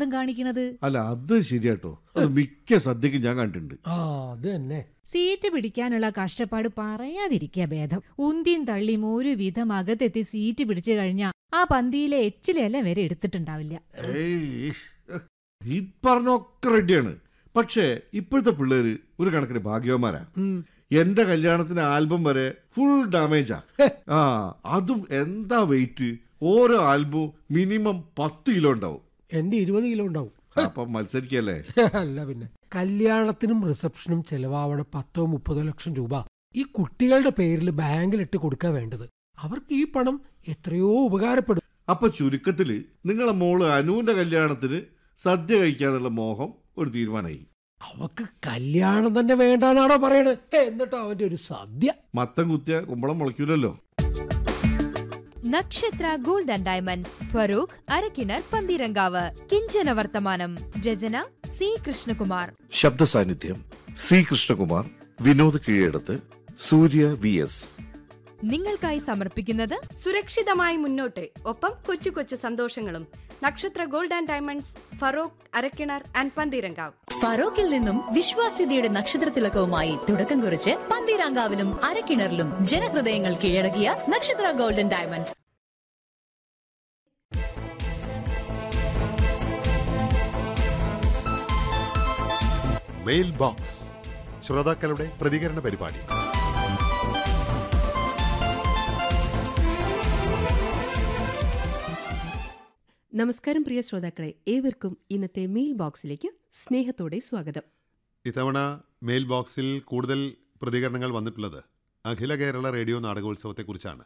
നിർബന്ധം കാണിക്കണത് അല്ല അത് ശരിയാട്ടോ അത് മിക്ക സദ്യക്കും ഞാൻ കണ്ടിട്ടുണ്ട് ആ അത് തന്നെ സീറ്റ് പിടിക്കാനുള്ള കഷ്ടപ്പാട് പറയാതിരിക്കുക ഭേദം ഉന്തിയും തള്ളിയും ഒരു വിധം അകത്തെത്തി സീറ്റ് പിടിച്ചു കഴിഞ്ഞാ ആ പന്തിയിലെ എച്ചിലെല വരെ എടുത്തിട്ടുണ്ടാവില്ല ഏയ്, ഈ പറഞ്ഞൊക്കെ റെഡിയാണ് പക്ഷേ ഇപ്പോഴത്തെ പിള്ളേര് ഒരു കണക്കിന് ഭാഗ്യവന്മാരാ ഉം. എന്റെ കല്യാണത്തിന് ആൽബം വരെ ഫുൾ ഡാമേജാ ആ അതും എന്താ വെയിറ്റ് ഓരോ ആൽബവും മിനിമം പത്ത് കിലോ ഉണ്ടാവും എന്റെ ഇരുപത് കിലോ ഉണ്ടാവും അപ്പം മത്സരിക്കല്ലേ അല്ല പിന്നെ കല്യാണത്തിനും റിസപ്ഷനും ചെലവാവണ പത്തോ മുപ്പതോ ലക്ഷം രൂപ ഈ കുട്ടികളുടെ പേരിൽ ബാങ്കിലിട്ട് കൊടുക്കാൻ വേണ്ടത് അവർക്ക് ഈ പണം എത്രയോ ഉപകാരപ്പെടും അപ്പൊ ചുരുക്കത്തില് നിങ്ങളെ മോള് അനുവിന്റെ കല്യാണത്തിന് സദ്യ കഴിക്കാന്നുള്ള മോഹം ഒരു തീരുമാനമായി അവക്ക് കല്യാണം തന്നെ വേണ്ടാന്നാണോ പറയണത് എന്നിട്ടോ അവന്റെ ഒരു സദ്യ മത്തം കുത്തിയ കുമ്പളം മുളയ്ക്കൂലല്ലോ Nakshatra gold and diamonds Feroke Arakkinar Pantheerankavu കിഞ്ചന വർത്തമാനം രചന സി കൃഷ്ണകുമാർ ശബ്ദ സാന്നിധ്യം C Krishnakumar Vinod Keezhadath Surya V S നിങ്ങൾക്കായി സമർപ്പിക്കുന്നത് സുരക്ഷിതമായി മുന്നോട്ട് ഒപ്പം കൊച്ചു കൊച്ചു സന്തോഷങ്ങളും Nakshatra gold and diamonds Feroke Arakkinar and Pantheerankavu ഫറോക്കിൽ നിന്നും വിശ്വാസ്യതയുടെ നക്ഷത്രത്തിലക്കവുമായി തുടക്കം കുറിച്ച് പന്തീരാങ്കാവിലും അരക്കിണറിലും ജനഹൃദയങ്ങൾ കീഴടക്കിയ നക്ഷത്ര ഗോൾഡൻ ഡയമണ്ട്സ് മെയിൽ ബോക്സ് ശ്രോതാക്കളുടെ പ്രതികരണ പരിപാടി നമസ്കാരം പ്രിയ ശ്രോതാക്കളെ ഏവർക്കും ഇന്നത്തെ മെയിൽ ബോക്സിലേക്ക് സ്നേഹത്തോടെ സ്വാഗതം ഇത്തവണ മെയിൽ ബോക്സിൽ കൂടുതൽ പ്രതികരണങ്ങൾ വന്നിട്ടുള്ളത് അഖില കേരള റേഡിയോ നാടകോത്സവത്തെക്കുറിച്ചാണ്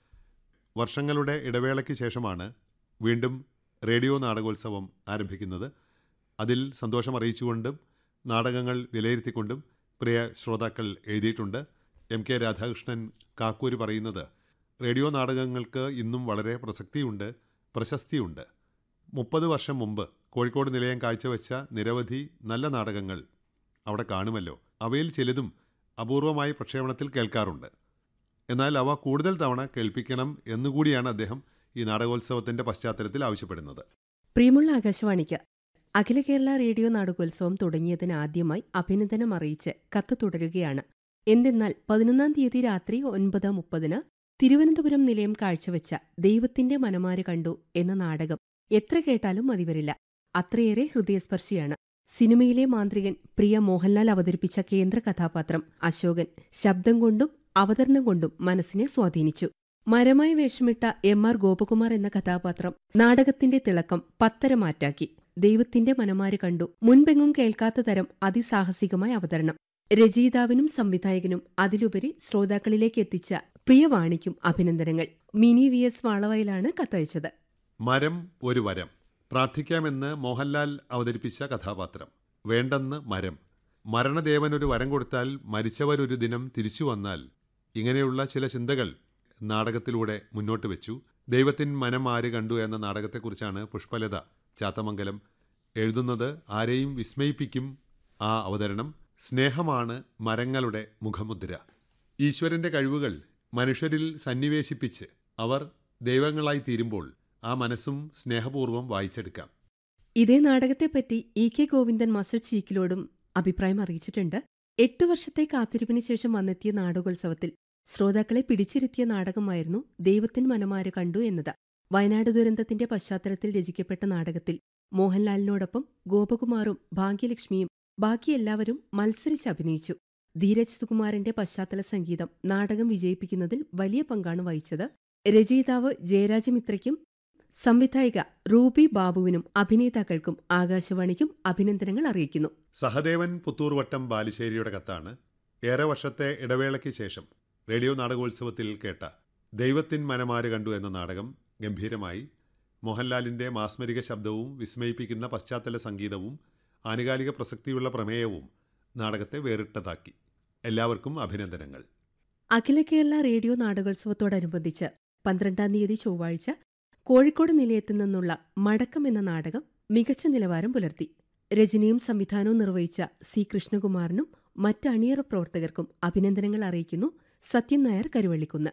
വർഷങ്ങളുടെ ഇടവേളയ്ക്ക് ശേഷമാണ് വീണ്ടും റേഡിയോ നാടകോത്സവം ആരംഭിക്കുന്നത് അതിൽ സന്തോഷം അറിയിച്ചുകൊണ്ടും നാടകങ്ങൾ വിലയിരുത്തിക്കൊണ്ടും പ്രിയ ശ്രോതാക്കൾ എഴുതിയിട്ടുണ്ട് എം കെ രാധാകൃഷ്ണൻ കാക്കൂര് പറയുന്നത് റേഡിയോ നാടകങ്ങൾക്ക് ഇന്നും വളരെ പ്രസക്തിയുണ്ട് പ്രശസ്തിയുണ്ട് മുപ്പത് വർഷം മുമ്പ് കോഴിക്കോട് നിലയം കാഴ്ചവെച്ച നിരവധി നല്ല നാടകങ്ങൾ അവിടെ കാണുമല്ലോ അവയിൽ ചിലതും അപൂർവമായി പ്രക്ഷേപണത്തിൽ കേൾക്കാറുണ്ട് എന്നാൽ അവ കൂടുതൽ തവണ കേൾപ്പിക്കണം എന്നുകൂടിയാണ് അദ്ദേഹം ഈ നാടകോത്സവത്തിന്റെ പശ്ചാത്തലത്തിൽ ആവശ്യപ്പെടുന്നത് പ്രിയമുള്ള ആകാശവാണിക്ക് അഖില കേരള റേഡിയോ നാടകോത്സവം തുടങ്ങിയതിന് ആദ്യമായി അഭിനന്ദനം അറിയിച്ച് കത്ത് തുടരുകയാണ് എന്തെന്നാൽ പതിനൊന്നാം തീയതി രാത്രി ഒൻപത് മുപ്പതിന് തിരുവനന്തപുരം നിലയം കാഴ്ചവെച്ച ദൈവത്തിന്റെ മനമാര് കണ്ടു എന്ന നാടകം എത്ര കേട്ടാലും മതിവരില്ല അത്രയേറെ ഹൃദയസ്പർശിയാണ് സിനിമയിലെ മാന്ത്രികൻ പ്രിയ മോഹൻലാൽ അവതരിപ്പിച്ച കേന്ദ്ര കഥാപാത്രം അശോകൻ ശബ്ദം കൊണ്ടും അവതരണം കൊണ്ടും മനസ്സിനെ സ്വാധീനിച്ചു മരമായി വേഷമിട്ട എം ആർ ഗോപകുമാർ എന്ന കഥാപാത്രം നാടകത്തിന്റെ തിളക്കം പത്തര മാറ്റാക്കി ദൈവത്തിന്റെ മനമാര് കണ്ടു മുൻപെങ്ങും കേൾക്കാത്ത തരം അതിസാഹസികമായ അവതരണം രചയിതാവിനും സംവിധായകനും അതിലുപരി ശ്രോതാക്കളിലേക്ക് എത്തിച്ച പ്രിയവാണിക്കും അഭിനന്ദനങ്ങൾ മിനി വി എസ് വാളവയിലാണ് കത്തയച്ചത് മരം ഒരു വരം പ്രാർത്ഥിക്കാമെന്ന് മോഹൻലാൽ അവതരിപ്പിച്ച കഥാപാത്രം വേണ്ടെന്ന് മരം മരണദേവനൊരു വരം കൊടുത്താൽ മരിച്ചവരൊരു ദിനം തിരിച്ചു വന്നാൽ ഇങ്ങനെയുള്ള ചില ചിന്തകൾ നാടകത്തിലൂടെ മുന്നോട്ട് വെച്ചു ദൈവത്തിൻ മനം ആര് കണ്ടു എന്ന നാടകത്തെക്കുറിച്ചാണ് പുഷ്പലത ചാത്തമംഗലം എഴുതുന്നത് ആരെയും വിസ്മയിപ്പിക്കും ആ അവതരണം സ്നേഹമാണ് മരങ്ങളുടെ മുഖമുദ്ര ഈശ്വരന്റെ കഴിവുകൾ മനുഷ്യരിൽ സന്നിവേശിപ്പിച്ച് അവർ ദൈവങ്ങളായി തീരുമ്പോൾ ആ മനസ്സും സ്നേഹപൂർവ്വം വായിച്ചെടുക്കാം ഇതേ നാടകത്തെപ്പറ്റി ഇ കെ ഗോവിന്ദൻ മാസ്റ്റർ ചീക്കിലോടും അഭിപ്രായം അറിയിച്ചിട്ടുണ്ട് എട്ട് വർഷത്തെ കാത്തിരിപ്പിന് ശേഷം വന്നെത്തിയ നാടകോത്സവത്തിൽ ശ്രോതാക്കളെ പിടിച്ചിരുത്തിയ നാടകമായിരുന്നു ദൈവത്തിൻ മനമാര് കണ്ടു എന്നത് വയനാട് ദുരന്തത്തിന്റെ പശ്ചാത്തലത്തിൽ രചിക്കപ്പെട്ട നാടകത്തിൽ മോഹൻലാലിനോടൊപ്പം ഗോപകുമാറും ഭാഗ്യലക്ഷ്മിയും ബാക്കി എല്ലാവരും മത്സരിച്ച് അഭിനയിച്ചു ധീരജ് സുകുമാരന്റെ പശ്ചാത്തല സംഗീതം നാടകം വിജയിപ്പിക്കുന്നതിൽ വലിയ പങ്കാണ് വഹിച്ചത് രചയിതാവ് ജയരാജമിത്രയ്ക്കും സംവിധായിക റൂബി ബാബുവിനും അഭിനേതാക്കൾക്കും ആകാശവാണിക്കും അഭിനന്ദനങ്ങൾ അറിയിക്കുന്നു സഹദേവൻ പുത്തൂർവട്ടം ബാലുശ്ശേരിയുടെ കത്താണ് ഏറെ വർഷത്തെ ഇടവേളയ്ക്ക് ശേഷം റേഡിയോ നാടകോത്സവത്തിൽ കേട്ട ദൈവത്തിൻ മനമാര് കണ്ടു എന്ന നാടകം ഗംഭീരമായി മോഹൻലാലിൻ്റെ മാസ്മരിക ശബ്ദവും വിസ്മയിപ്പിക്കുന്ന പശ്ചാത്തല സംഗീതവും ആനുകാലിക പ്രസക്തിയുള്ള പ്രമേയവും നാടകത്തെ വേറിട്ടതാക്കി എല്ലാവർക്കും അഭിനന്ദനങ്ങൾ അഖില കേരള റേഡിയോ നാടകോത്സവത്തോടനുബന്ധിച്ച് പന്ത്രണ്ടാം തീയതി ചൊവ്വാഴ്ച കോഴിക്കോട് നിലയത്തിൽ നിന്നുള്ള മടക്കം എന്ന നാടകം മികച്ച നിലവാരം പുലർത്തി രചനയും സംവിധാനവും നിർവഹിച്ച സി കൃഷ്ണകുമാറിനും മറ്റ് അണിയറ പ്രവർത്തകർക്കും അഭിനന്ദനങ്ങൾ അറിയിക്കുന്നു സത്യൻ നായർ കരുവള്ളിക്കുന്ന്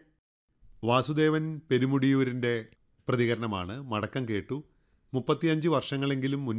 വാസുദേവൻ പെരുമുടിയൂരിൻ്റെ പ്രതികരണമാണ് മടക്കം കേട്ടു മുപ്പത്തിയഞ്ച് വർഷങ്ങളെങ്കിലും മുൻ